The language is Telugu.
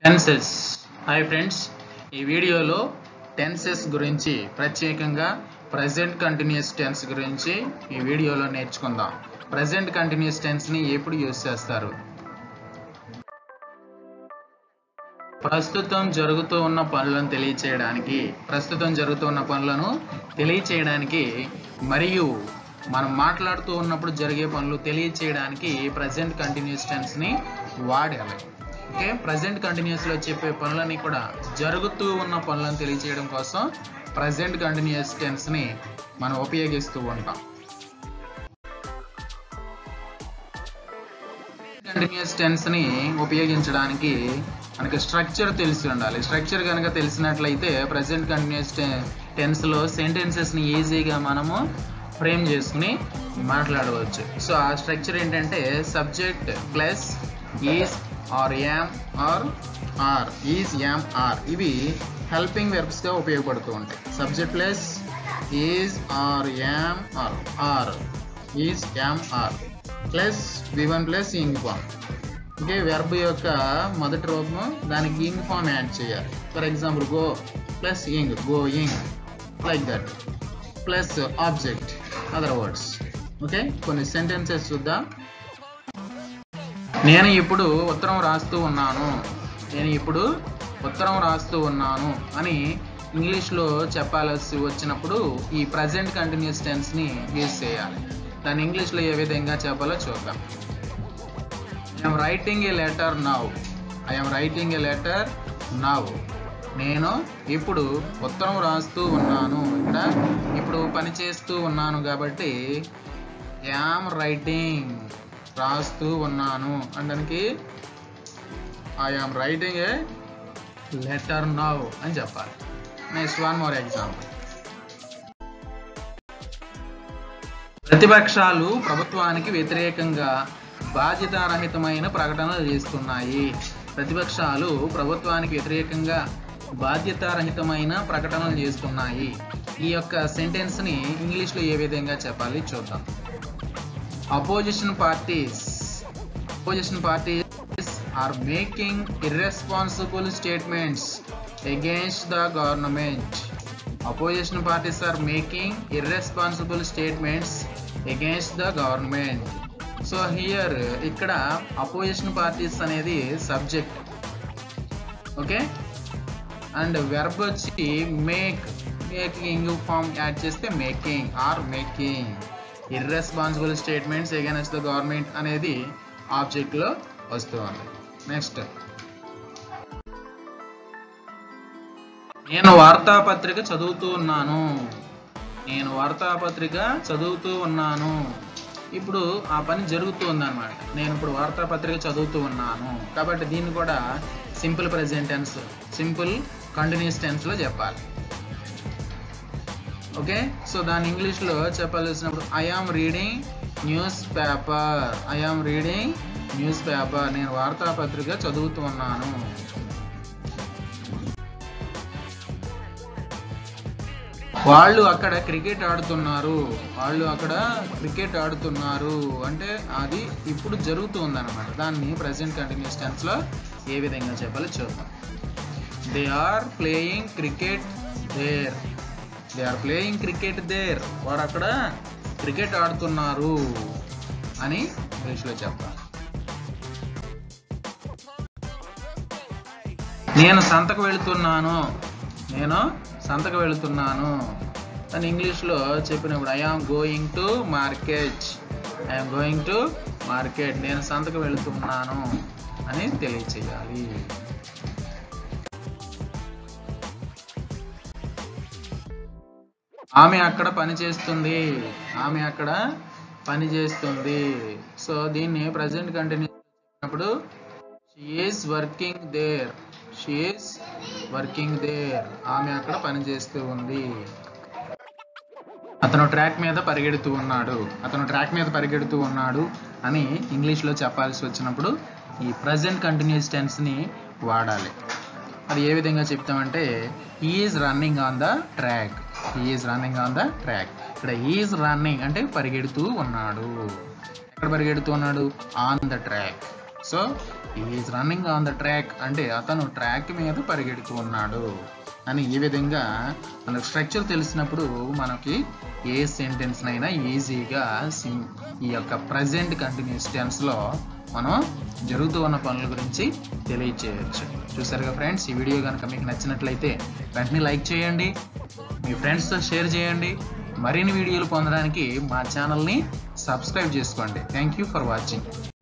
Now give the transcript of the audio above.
టెన్సెస్ హాయ్ ఫ్రెండ్స్ ఈ వీడియోలో టెన్సెస్ గురించి ప్రత్యేకంగా ప్రజెంట్ కంటిన్యూస్ టెన్స్ గురించి ఈ వీడియోలో నేర్చుకుందాం ప్రజెంట్ కంటిన్యూస్ టెన్స్ని ఎప్పుడు యూజ్ చేస్తారు ప్రస్తుతం జరుగుతూ ఉన్న పనులను తెలియచేయడానికి ప్రస్తుతం జరుగుతూ ఉన్న పనులను తెలియచేయడానికి మరియు మనం మాట్లాడుతూ ఉన్నప్పుడు జరిగే పనులు తెలియచేయడానికి ప్రజెంట్ కంటిన్యూస్ టెన్స్ని వాడాలి ఓకే ప్రజెంట్ కంటిన్యూస్లో చెప్పే పనులన్నీ కూడా జరుగుతూ ఉన్న పనులను తెలియచేయడం కోసం ప్రజెంట్ కంటిన్యూస్ టెన్స్ని మనం ఉపయోగిస్తూ ఉంటాం కంటిన్యూస్ టెన్స్ని ఉపయోగించడానికి మనకి స్ట్రక్చర్ తెలిసి ఉండాలి స్ట్రక్చర్ కనుక తెలిసినట్లయితే ప్రజెంట్ కంటిన్యూస్ టెన్స్లో సెంటెన్సెస్ని ఈజీగా మనము ఫ్రేమ్ చేసుకుని మాట్లాడవచ్చు సో ఆ స్ట్రక్చర్ ఏంటంటే subject plus is are am are are is am are ఇవి హెల్పింగ్ వెర్బ్స్గా ఉపయోగపడుతూ ఉంటాయి subject plus is are am are are is am are plus V one plus ing form okay verb యొక్క మొదటి రూపము దానికి ఇంగ్ ఫామ్ యాడ్ చేయాలి for example go plus ing going like that plus object other words okay కొన్ని సెంటెన్సెస్ చూద్దాం నేను ఇప్పుడు ఉత్తరం రాస్తూ ఉన్నాను నేను ఇప్పుడు ఉత్తరం రాస్తూ ఉన్నాను అని ఇంగ్లీష్లో చెప్పాల్సి వచ్చినప్పుడు ఈ ప్రజెంట్ కంటిన్యూస్ టెన్స్ని యూజ్ చేయాలి దాన్ని ఇంగ్లీష్లో ఏ విధంగా చెప్పాలో చూద్దాం I'm writing a letter now I'm writing a letter now నేను ఇప్పుడు ఉత్తరం రాస్తూ ఉన్నాను ఇక్కడ ఇప్పుడు పని చేస్తూ ఉన్నాను కాబట్టి యామ్ రైటింగ్ రాస్తూ ఉన్నాను అనడానికి I'm writing a letter now అని చెప్పాలి నెక్స్ట్ వన్ మోర్ ఎగ్జాంపుల్ ప్రతిపక్షాలు ప్రభుత్వానికి వ్యతిరేకంగా బాధ్యతారహితమైన ప్రకటనలు చేస్తున్నాయి ప్రతిపక్షాలు ప్రభుత్వానికి వ్యతిరేకంగా బాధ్యతారహితమైన ప్రకటనలు చేస్తున్నాయి ఈ యొక్క సెంటెన్స్ని ఇంగ్లీష్లో ఏ విధంగా చెప్పాలి చూద్దాం opposition parties opposition parties are making irresponsible statements against the government opposition parties are making irresponsible statements against the government so here ఇక్కడ అపోజిషన్ పార్టీస్ అనేది సబ్జెక్ట్ ఓకే అండ్ వెర్బ్ వచ్చి మేక్ మేకింగ్ ఫామ్ యాడ్ చేస్తే making are making irresponsible statements against the government అనేది ఆబ్జెక్ట్లో వస్తుంది నెక్స్ట్ నేను వార్తాపత్రిక చదువుతూ ఉన్నాను నేను వార్తాపత్రిక చదువుతూ ఉన్నాను ఇప్పుడు ఆ పని జరుగుతూ ఉందన్నమాట నేను ఇప్పుడు వార్తాపత్రిక చదువుతూ ఉన్నాను కాబట్టి దీన్ని కూడా simple present tense simple continuous టెన్స్లో చెప్పాలి ఓకే సో దాని ఇంగ్లీష్లో చెప్పాల్సినప్పుడు I am reading newspaper I am reading newspaper నేను వార్తాపత్రిక చదువుతూ ఉన్నాను వాళ్ళు అక్కడ క్రికెట్ ఆడుతున్నారు వాళ్ళు అక్కడ క్రికెట్ ఆడుతున్నారు అంటే అది ఇప్పుడు జరుగుతుంది అనమాట దాన్ని ప్రజెంట్ కంటిన్యూస్ టెన్స్లో ఏ విధంగా చెప్పాలో చూద్దాం they are playing cricket there they are playing cricket there వారు అక్కడ క్రికెట్ ఆడుతున్నారు అని ఇంగ్లీష్లో చెప్పాలి నేను సంతకు వెళుతున్నాను నేను సంతకు వెళుతున్నాను అని ఇంగ్లీష్లో చెప్పినప్పుడు I am going to market I'm going to market నేను సంతకు వెళుతున్నాను అని తెలియచేయాలి ఆమె అక్కడ పని చేస్తుంది ఆమె అక్కడ పని చేస్తుంది సో దీన్ని ప్రజెంట్ కంటిన్యూ చేసినప్పుడు she is working there she is working there ఆమె అక్కడ పని చేస్తూ ఉంది అతను ట్రాక్ మీద పరిగెడుతూ ఉన్నాడు అతను ట్రాక్ మీద పరిగెడుతూ ఉన్నాడు అని ఇంగ్లీష్లో చెప్పాల్సి వచ్చినప్పుడు ఈ ప్రజెంట్ కంటిన్యూస్ టెన్స్ని వాడాలి అది ఏ విధంగా చెప్తామంటే is running on the track is running on the track ఇక్కడ ఈజ్ రన్నింగ్ అంటే పరిగెడుతూ ఉన్నాడు ఎక్కడ పరిగెడుతూ ఉన్నాడు on the track so is running on the track అంటే అతను ట్రాక్ మీద పరిగెడుతూ ఉన్నాడు అని ఈ విధంగా మనకు స్ట్రక్చర్ తెలిసినప్పుడు మనకి ఏ సెంటెన్స్ అయినా ఈజీగా సిం ఈ యొక్క ప్రజెంట్ కంటిన్యూస్ టెన్స్లో మనం జరుగుతూ ఉన్న పనుల గురించి తెలియచేయచ్చు చూసారుగా ఫ్రెండ్స్ ఈ వీడియో కనుక మీకు నచ్చినట్లయితే వెంటనే లైక్ చేయండి మీ ఫ్రెండ్స్తో షేర్ చేయండి మరిన్ని వీడియోలు పొందడానికి మా ఛానల్ని సబ్స్క్రైబ్ చేసుకోండి థ్యాంక్ యూ ఫర్ వాచింగ్